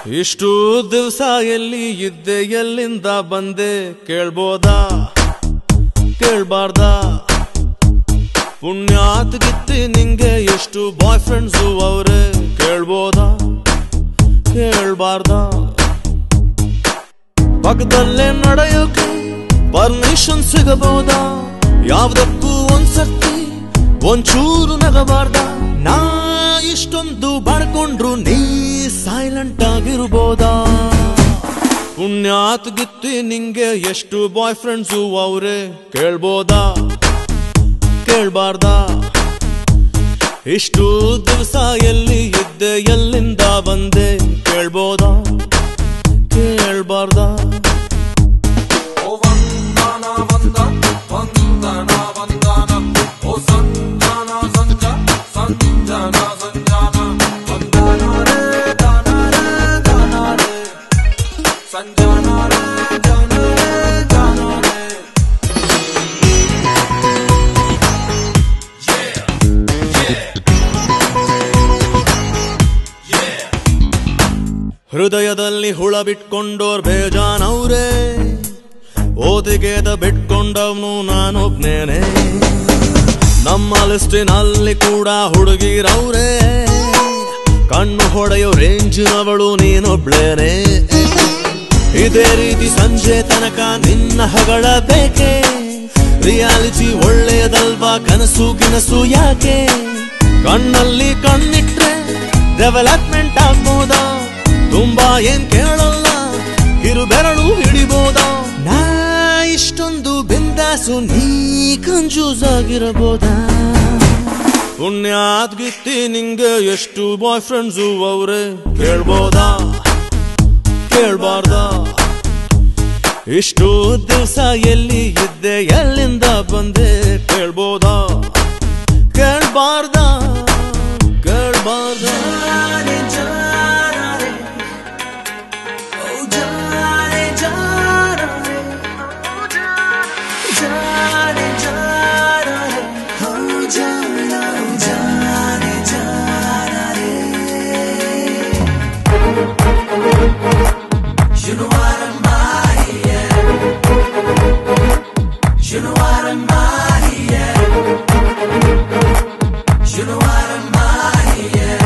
ಇಷ್ಟು ದಿವಸ ಎಲ್ಲಿ ಇದ್ದೆ ಎಲ್ಲಿಂದ ಬಂದೆ ಕೇಳ್ಬೋದಾ ಕೇಳ್ಬಾರ್ದ ಪುಣ್ಯಾತ್ ಗಿತ್ತಿ ನಿಂಗೆ ಎಷ್ಟು ಬಾಯ್ ಫ್ರೆಂಡ್ಸು ಅವ್ರೆ ಕೇಳ್ಬೋದಾ ಕೇಳ್ಬಾರ್ದ ಪಕ್ಕದಲ್ಲೇ ನಡೆಯೋಕೆ ಪರ್ಮಿಷನ್ ಸಿಗಬಹುದಾ ಯಾವ್ದಕ್ಕೂ ಒಂದ್ಸರ್ತಿ ಒಂಚೂರು ನಗಬಾರ್ದ ನಾ ಇಷ್ಟೊಂದು ಬಡ್ಕೊಂಡ್ರು ನೀ ಸೈಲೆಂಟ್ ಆಗಿರ್ಬೋದಾ ಪುಣ್ಯಾತ್ ಗಿತ್ತಿ ನಿಂಗೆ ಎಷ್ಟು ಬಾಯ್ ಫ್ರೆಂಡ್ಸು ಅವ್ರೆ ಕೇಳ್ಬೋದಾ ಕೇಳ್ಬಾರ್ದ ಇಷ್ಟು ದಿವಸ ಎಲ್ಲಿ ಇದ್ದೆ ಎಲ್ಲಿಂದ ಬಂದೆ ಕೇಳ್ಬೋದಾ ಕೇಳ್ಬಾರ್ದ ಓ ವಂದನ ವಂದ ವಂದನ ವಂದನ ಓ ಸಂಜಾನ ಸಂಜ ಸಂಜನ ಸಂಜಾನ ವಂದನ ರೇ ದಾನ ರೇ ದಾನ ರೇ ಸಂಜಾನ ರೇ ಜಾನ ರೇ ಜಾನ ರೇ ಹೃದಯದಲ್ಲಿ ಹುಳ ಬಿಟ್ಕೊಂಡೋರ್ ಬೇಜಾನವ್ರೆ ಓದಿಗೆದ ಬಿಟ್ಕೊಂಡವ್ನು ನಾನೊಬ್ನೇನೆ ನಮ್ಮ ಲಿಸ್ಟಿನಲ್ಲಿ ಕೂಡ ಹುಡುಗಿರವ್ರೆ ಕಣ್ಣು ಹೊಡೆಯೋ ರೇಂಜಿನವಳು ನೀನೊಬ್ಳೇನೆ ಇದೇ ರೀತಿ ಸಂಜೆ ತನಕ ನಿನ್ನ ಹಗಳ ಬೇಕೆ ರಿಯಾಲಿಟಿ ಒಳ್ಳೆಯದಲ್ವಾ ಕನಸು ಗಿನಸು ಯಾಕೆ ಕಣ್ಣಲ್ಲಿ ಕಣ್ಣಿಟ್ರೆ ಡೆವಲಪ್ಮೆಂಟ್ ಆಗ್ಬೋದಾ ತುಂಬಾ ಏನ್ ಕೇಳಲ್ಲ ಕಿರು ಬೆರಳು ಹಿಡಿಬೋದಾ ನಾ ಇಷ್ಟೊಂದು ಬಿಂದಾಸು ನೀ ಕನ್ಫ್ಯೂಸ್ ಆಗಿರಬಹುದಾ ಪುಣ್ಯಾತ್ ಗಿತ್ತಿ ನಿಂಗೆ ಎಷ್ಟು ಬಾಯ್ ಫ್ರೆಂಡ್ಸು ಅವ್ರೆ ಕೇಳ್ಬೋದಾ ಕೇಳ್ಬಾರ್ದ ಇಷ್ಟು ದಿವಸ ಎಲ್ಲಿ ಇದ್ದೆ ಎಲ್ಲಿಂದ ಬಂದೆ ಕೇಳ್ಬೋದಾ ಕೇಳ್ಬಾರ್ದ ಕೇಳ್ಬಾರ್ದ You know what I'm out here. You know what I'm out here. You know what I'm out here.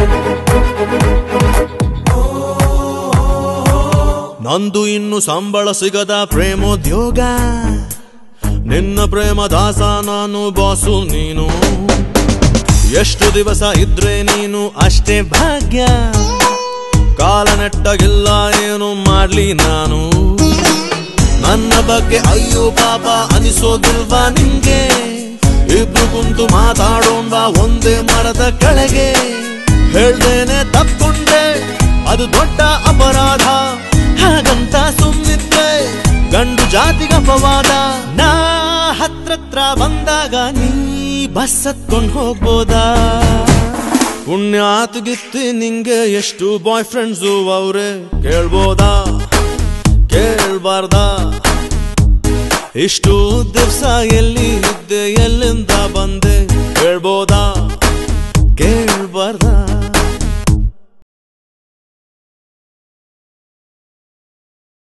ನಂದು ಇನ್ನು ಸಂಬಳ ಸಿಗದ ಪ್ರೇಮೋದ್ಯೋಗ ನಿನ್ನ ಪ್ರೇಮ ದಾಸ ನಾನು ಬಾಸು ನೀನು ಎಷ್ಟು ದಿವಸ ಇದ್ರೆ ನೀನು ಅಷ್ಟೇ ಭಾಗ್ಯ ಕಾಲ ನೆಟ್ಟಗಿಲ್ಲ ಏನು ಮಾಡ್ಲಿ ನಾನು ನನ್ನ ಬಗ್ಗೆ ಅಯ್ಯೋ ಪಾಪ ಅನಿಸೋದಿಲ್ವಾ ನಿಂಗೆ ಇಬ್ರು ಕುಂತು ಮಾತಾಡೋಣ್ವಾ ಒಂದೇ ಮರದ ಕೆಳಗೆ ಹೇಳ್ದೇನೆ ತಪ್ಕೊಂಡೆ ಅದು ದೊಡ್ಡ ಅಪರಾಧ ಹಾಗಂತ ಸುಮ್ಮನಿದ್ರೆ ಗಂಡು ಜಾತಿಗೆ ಅಪವಾದ ನಾ ಹತ್ರತ್ರ ಬಂದಾಗ ನೀ ಬಸ್ ಹತ್ಕೊಂಡ್ ಹೋಗ್ಬೋದಾ ಪುಣ್ಯಾತ್ ಗಿತ್ತಿ ನಿಂಗೆ ಎಷ್ಟು ಬಾಯ್ ಫ್ರೆಂಡ್ಸು ಅವ್ರೆ ಕೇಳ್ಬೋದಾ ಕೇಳ್ಬಾರ್ದ ಇಷ್ಟು ದಿವಸ ಎಲ್ಲಿ ಇದ್ದೆ ಎಲ್ಲಿಂದ ಬಂದೆ ಕೇಳ್ಬೋದಾ ಕೇಳ್